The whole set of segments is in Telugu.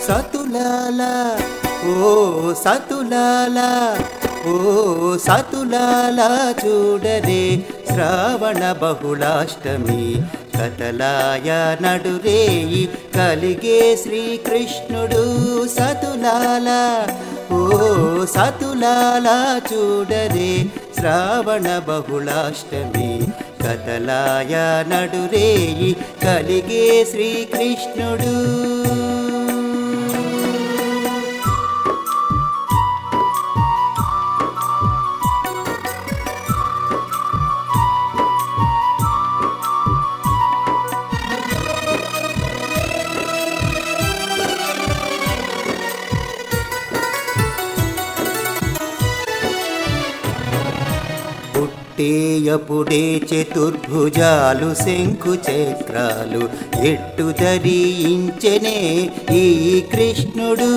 సతులాల ఓ సతులాల ఓ సతులాల చూడరే శ్రావణ బహుళాష్టమి కథలాయ నడురేయి కలిగే శ్రీకృష్ణుడు సతులాల ఓ సతులాల చూడరే శ్రావణ బహుళాష్టమి కథలాయ నడురేయి కలిగే శ్రీకృష్ణుడు పుట్టేయపుడే చతుర్భుజాలు శంకు చక్రాలు ఎట్టు ధరించెనే ఈ కృష్ణుడు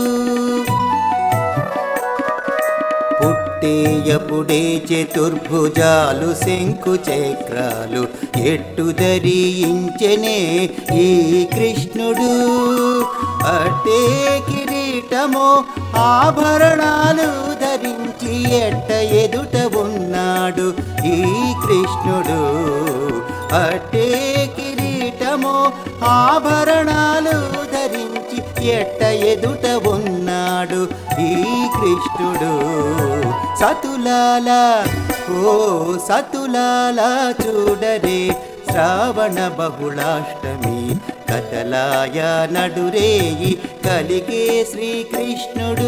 పుట్టేయపుడే చతుర్భుజాలు శంకు చక్రాలు ఎట్టు ధరించెనే ఈ కృష్ణుడు అట్టే కిరీటమో ఆభరణాలు ధరించి ఎట్ట ఎదుట ఉన్నాడు ఈ కృష్ణుడు అట్టే కిరీటమో ఆభరణాలు ధరించి ఎట్ట ఎదుట ఉన్నాడు ఈ కృష్ణుడు సతులాల ఓ సతులాల చూడరే శ్రావణ బహుళాష్టమి కథలాయ నడురేయి కలిగే శ్రీకృష్ణుడు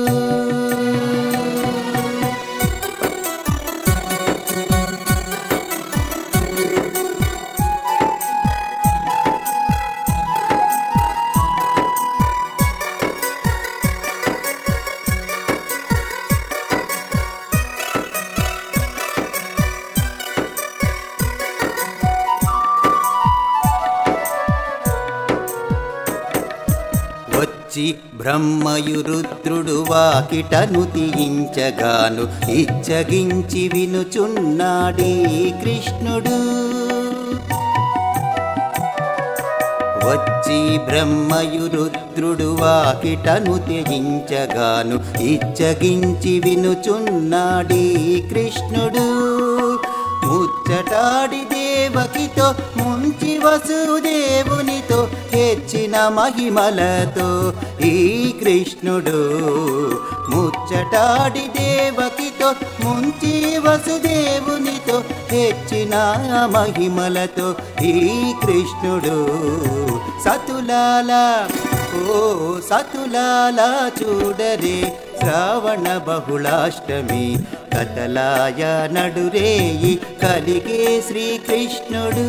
వచ్చి బ్రహ్మయురుద్రుడు వాకిటను తీయించగాను ఇచ్చగించి వినుచున్నాడీ కృష్ణుడు వచ్చి బ్రహ్మయురుద్రుడు వాకిటను తెగించగాను ఇచ్చగించి వినుచున్నాడీ కృష్ణుడు ముచ్చటాడి దేవకితో ముంచి వసుదేవునితో హెచ్చిన మహిమలతో ఈ కృష్ణుడు ముచ్చటాడి దేవకితో ముంచి వసుదేవునితో హెచ్చిన మహిమలతో ఈ కృష్ణుడు సతులాల ఓ సతులాల చూడరే శ్రావణ బహుళాష్టమి కథలాయ నడురేయి కలిగే శ్రీకృష్ణుడు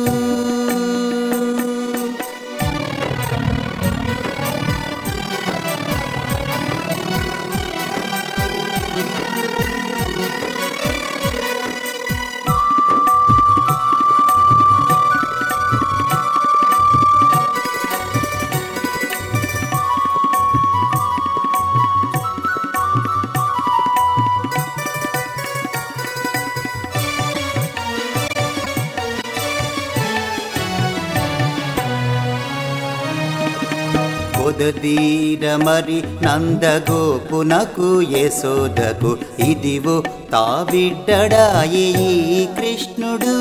పొదదీర మరి నందగోపునకు యశోదకు ఇదివో తావిడ్డడాయి ఈ కృష్ణుడు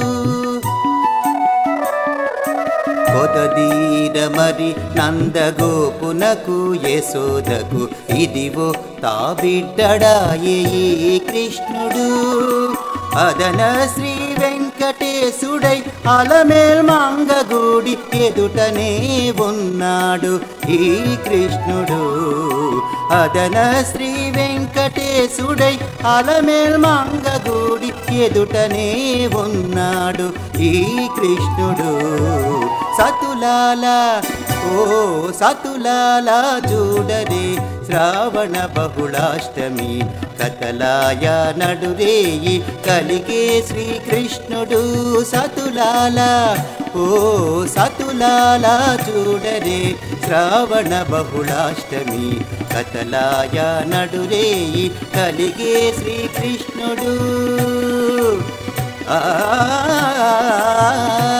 పొదదీర మరి నందగోపునకు యశోదకు ఇదివో తావిడ్డడాయి ఈ కృష్ణుడు అదన శ్రీ వెంకటేశుడై అలమేల్ మంగగూడి ఎదుటనే ఉన్నాడు ఈ కృష్ణుడు అదన శ్రీ వెంకటేశుడై అలమేల్ మంగగూడి ఎదుటనే ఉన్నాడు ఈ కృష్ణుడు సతులాల ఓ సతులాల చూడరే శ్రావణ బహుళాష్టమి కథలాయ నడురేయి కలిగే శ్రీకృష్ణుడు సతులాల ఓ సతులాల చూడరే శ్రావణ బహుళాష్టమి కథలాయ నడురేయి కలిగే శ్రీకృష్ణుడు ఆ